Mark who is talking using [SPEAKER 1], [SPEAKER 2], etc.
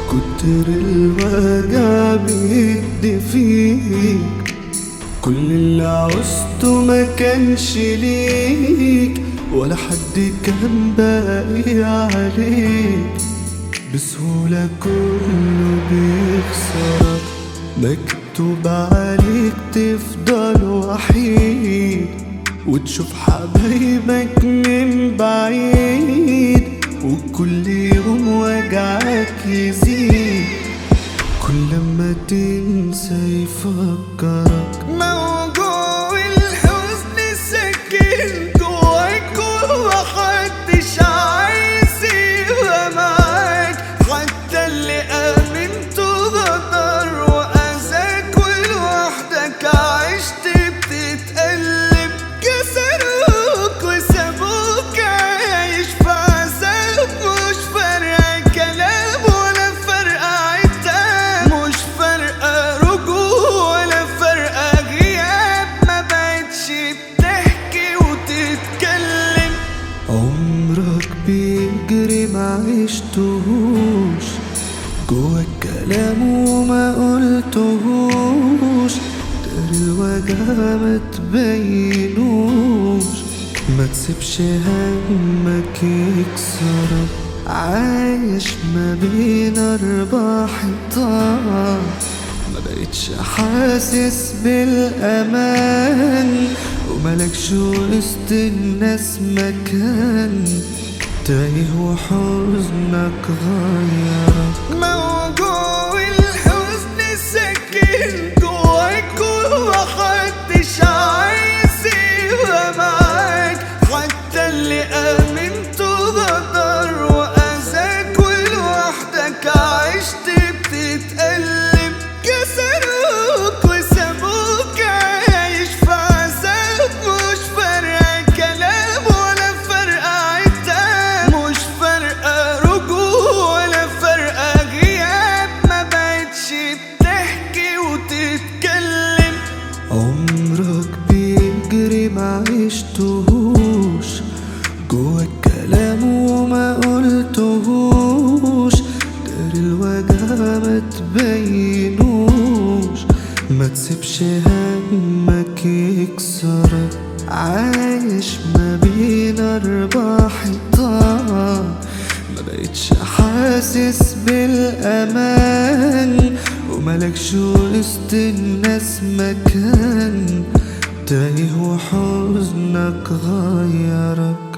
[SPEAKER 1] كتر الوجع بيدي فيك كل اللي عوزته ما كانش ليك ولا حد كان باقي عليك بسهولة كله بيخسرك مكتوب عليك تفضل وحيد وتشوف حبايبك من بعيد وكل يوم وجعك يزيد كل ما تنسى يفكرك
[SPEAKER 2] موجوع الحزن ساكن جواك ومحدش عايز يبقى معاك حتى اللي امنته غدر واذاك ولوحدك عشت بتتقلب كسروك وسابوك عايش في عذاب مش فارقة كلام ولا فارقة عتاب مش فارقة رجوع ولا فارقة غياب ما بقتش بتحكي وتتكلم
[SPEAKER 1] عمرك بيجري ما عشتهوش جوا الكلام وما قلتهوش دار الوجع ما تبينوش ما تسيبش همك يكسرك عايش ما بين اربع حيطان ما بقتش حاسس بالامان وملكش وسط الناس مكان تايه وحزنك غيرك
[SPEAKER 2] موجوع الحزن ساكن جواك ومحدش عايز يبقى معاك حتى اللي امنته غدر واذاك ولوحدك عشت بتتقلب كسروك وسابوك عايش في عذاب مش فارقة كلام ولا فارقة عتاب مش فارقة رجوع ولا فارقة غياب ما بقتش بتحكي وتتكلم
[SPEAKER 1] عمرك بيجري ما عشتهوش جوا الكلام وما قلتهوش دار الوجع ما تبينوش ما تسيبش همك يكسرك عايش ما بين اربع حيطان ما بقتش حاسس بالامان وملكش وسط الناس مكان تايه وحزنك غيرك